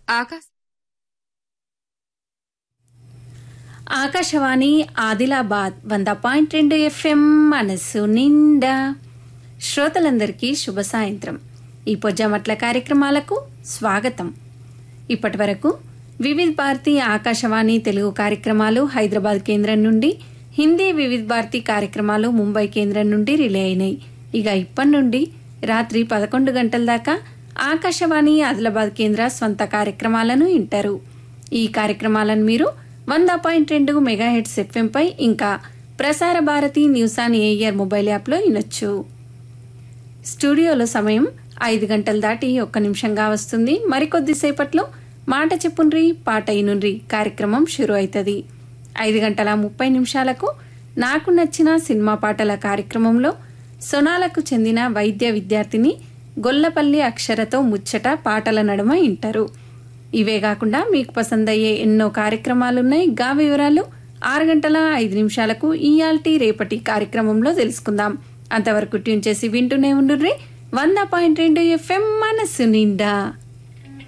ఆకాశ ఆకాశవాణి ఆదిలాబాద్ వంద పాయింట్ రెండు ఎఫ్ఎం మనసు నిండా శ్రోతలందరికీ శుభ సాయంత్రం ఈ పొజ్జామట్ల కార్యక్రమాలకు స్వాగతం ఇప్పటి వరకు వివిధ భారతి ఆకాశవాణి తెలుగు కార్యక్రమాలు హైదరాబాద్ కేంద్రం నుండి హిందీ వివిధ భారతి కార్యక్రమాలు ముంబై కేంద్రం నుండి రిలే అయినాయి ఇక ఇప్పటి నుండి రాత్రి పదకొండు గంటల దాకా ఆకాశవాణి ఆదిలాబాద్ కేంద్ర స్వంత కార్యక్రమాలను వింటారు ఈ కార్యక్రమాలను మీరు వంద పాయింట్ రెండు మెగాహెడ్స్ ఎఫ్ఎంపై ఇంకా Prasar Bharati news on air mobile యాప్లో వినొచ్చు స్టూడియోలో సమయం ఐదు గంటలు దాటి ఒక్క నిమిషంగా వస్తుంది మరికొద్దిసేపట్లో మాట చెప్పుండ్రి పాట ఇనుండ్రి కార్యక్రమం షురు అవుతుంది ఐదు గంటల ముప్పై నిమిషాలకు నాకు నచ్చిన సినిమా పాటల కార్యక్రమంలో సొనాలకు చెందిన వైద్య విద్యార్థిని గొల్లపల్లి అక్షరతో ముచ్చట పాటల నడుమ ఇంటారు ఇవే కాకుండా మీకు పసందయ్యే ఎన్నో కార్యక్రమాలున్నాయి గా వివరాలు ఆరు గంటల ఐదు నిమిషాలకు ఇయాల్టీ రేపటి కార్యక్రమంలో తెలుసుకుందాం అంతవరకు ట్యూన్ చేసి వింటూనే ఉండుర్రి వంద పాయింట్ రెండు ఎఫ్ఎం మనసు నిండా